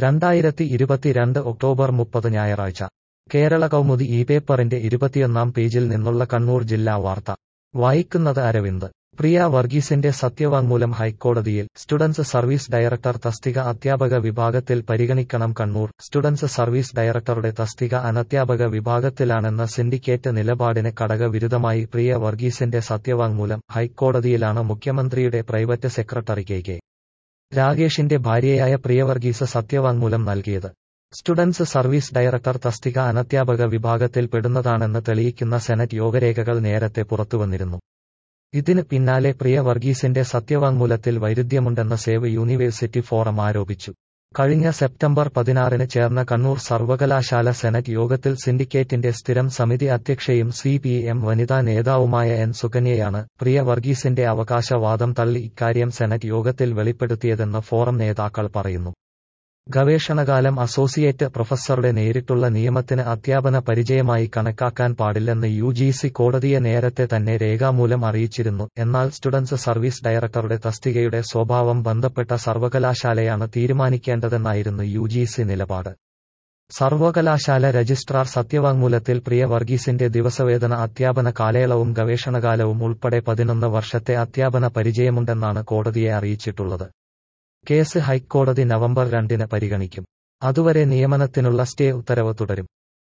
രണ്ടായിരത്തി ഇരുപത്തിരണ്ട് ഒക്ടോബർ മുപ്പത് ഞായറാഴ്ച കേരള കൗമുദി ഈ പേപ്പറിന്റെ ഇരുപത്തിയൊന്നാം പേജിൽ നിന്നുള്ള കണ്ണൂർ ജില്ലാ വാർത്ത വായിക്കുന്നത് അരവിന്ദ് പ്രിയ വർഗീസിന്റെ സത്യവാങ്മൂലം ഹൈക്കോടതിയിൽ സ്റ്റുഡൻസ് സർവീസ് ഡയറക്ടർ തസ്തിക അധ്യാപക വിഭാഗത്തിൽ പരിഗണിക്കണം കണ്ണൂർ സ്റ്റുഡൻസ് സർവീസ് ഡയറക്ടറുടെ തസ്തിക അനധ്യാപക വിഭാഗത്തിലാണെന്ന സിൻഡിക്കേറ്റ് നിലപാടിന് കടകവിരുദ്ധമായി പ്രിയ വർഗീസിന്റെ സത്യവാങ്മൂലം ഹൈക്കോടതിയിലാണ് മുഖ്യമന്ത്രിയുടെ പ്രൈവറ്റ് സെക്രട്ടറി കെ കെ രാഗേഷിന്റെ ഭാര്യയായ പ്രിയവർഗീസ് സത്യവാങ്മൂലം നൽകിയത് സ്റ്റുഡൻസ് സർവീസ് ഡയറക്ടർ തസ്തിക അനധ്യാപക വിഭാഗത്തിൽ പെടുന്നതാണെന്ന് തെളിയിക്കുന്ന സെനറ്റ് യോഗരേഖകൾ നേരത്തെ പുറത്തുവന്നിരുന്നു ഇതിന് പിന്നാലെ പ്രിയ വർഗീസിന്റെ സത്യവാങ്മൂലത്തിൽ വൈരുദ്ധ്യമുണ്ടെന്ന് സേവ് യൂണിവേഴ്സിറ്റി ഫോറം ആരോപിച്ചു കഴിഞ്ഞ സെപ്റ്റംബർ പതിനാറിന് ചേർന്ന കണ്ണൂർ സർവകലാശാല സെനറ്റ് യോഗത്തിൽ സിൻഡിക്കേറ്റിന്റെ സ്ഥിരം സമിതി അധ്യക്ഷയും സി പി എം വനിതാ നേതാവുമായ എൻ സുകന്യയാണ് പ്രിയ വർഗീസിന്റെ അവകാശവാദം തള്ളി ഇക്കാര്യം സെനറ്റ് യോഗത്തിൽ വെളിപ്പെടുത്തിയതെന്ന് ഫോറം നേതാക്കൾ പറയുന്നു ഗവേഷണകാലം അസോസിയേറ്റ് പ്രൊഫസറുടെ നേരിട്ടുള്ള നിയമത്തിന് അധ്യാപന പരിചയമായി കണക്കാക്കാൻ പാടില്ലെന്ന് യു ജി സി കോടതിയെ നേരത്തെ തന്നെ രേഖാമൂലം അറിയിച്ചിരുന്നു എന്നാൽ സ്റ്റുഡൻസ് സർവീസ് ഡയറക്ടറുടെ തസ്തികയുടെ സ്വഭാവം ബന്ധപ്പെട്ട സർവകലാശാലയാണ് തീരുമാനിക്കേണ്ടതെന്നായിരുന്നു യു ജി സി നിലപാട് സർവകലാശാല രജിസ്ട്രാർ സത്യവാങ്മൂലത്തിൽ പ്രിയ വർഗീസിന്റെ ദിവസവേതന അധ്യാപന കാലയളവും ഗവേഷണകാലവും ഉൾപ്പെടെ പതിനൊന്ന് വർഷത്തെ അധ്യാപന പരിചയമുണ്ടെന്നാണ് കോടതിയെ അറിയിച്ചിട്ടുള്ളത് കേസ് ഹൈക്കോടതി നവംബർ രണ്ടിന് പരിഗണിക്കും അതുവരെ നിയമനത്തിനുള്ള സ്റ്റേ ഉത്തരവ് തുടരും